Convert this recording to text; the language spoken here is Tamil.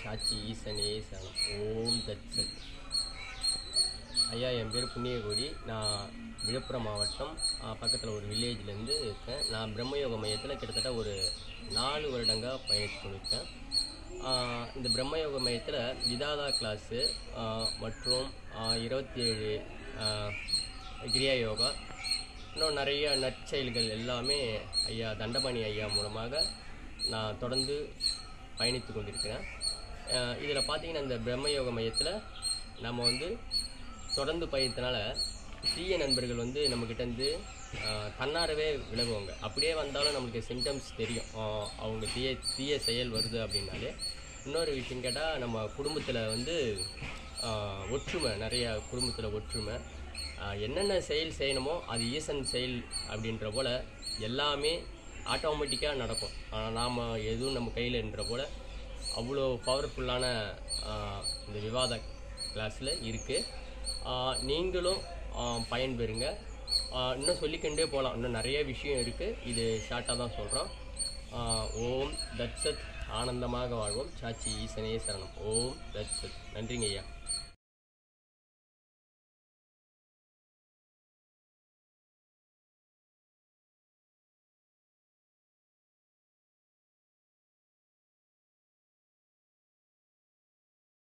சாட்சி ஈசனே சரணம் ஓம் தத் சத் ஐயா என் பேர் புண்ணியகோடி நான் விழுப்புரம் மாவட்டம் பக்கத்தில் ஒரு வில்லேஜ்லேருந்து இருக்கேன் நான் பிரம்மயோக மையத்தில் கிட்டத்தட்ட ஒரு நாலு வருடங்க பயணித்து கொண்டிருக்கேன் ஆஹ் இந்த பிரம்மயோக மையத்தில் விதாதா கிளாஸு மற்றும் இருபத்தி ஏழு கிரியா யோகா இன்னும் நிறைய நற்செயல்கள் எல்லாமே ஐயா தண்டபாணி ஐயா மூலமாக நான் தொடர்ந்து பயணித்து கொண்டிருக்கிறேன் இதில் பார்த்தீங்கன்னா இந்த பிரம்மயோக மையத்தில் நம்ம வந்து தொடர்ந்து பயணத்தினால தீய நண்பர்கள் வந்து நம்மக்கிட்டேருந்து தன்னாரவே விலகுவாங்க அப்படியே வந்தாலும் நம்மளுக்கு சிம்டம்ஸ் தெரியும் ஆஹ் அவங்க தீய தீய செயல் வருது அப்படின்னாலே இன்னொரு விஷயம் கேட்டால் நம்ம குடும்பத்தில் வந்து ஆஹ் ஒற்றுமை நிறைய குடும்பத்தில் ஒற்றுமை ஆஹ் என்னென்ன செயல் செய்யணுமோ அது ஈசன் செயல் அப்படின்ற போல் எல்லாமே ஆட்டோமேட்டிக்காக நடக்கும் ஆனால் நாம் எதுவும் நம்ம கையில்ன்ற போல் அவ்வளோ பவர்ஃபுல்லான இந்த விவாத கிளாஸில் இருக்குது நீங்களும் ஆஹ் பயன்பெறுங்க ஆஹ் இன்னும் சொல்லிக்கொண்டே போகலாம் இன்னும் நிறைய விஷயம் இருக்குது இது ஷார்ட்டாக தான் சொல்கிறோம் ஓம் தட்சத் ஆனந்தமாக வாழ்வோம் சாட்சி ஈசனே சரணம் ஓம் தட்சத் நன்றிங்க ஐயா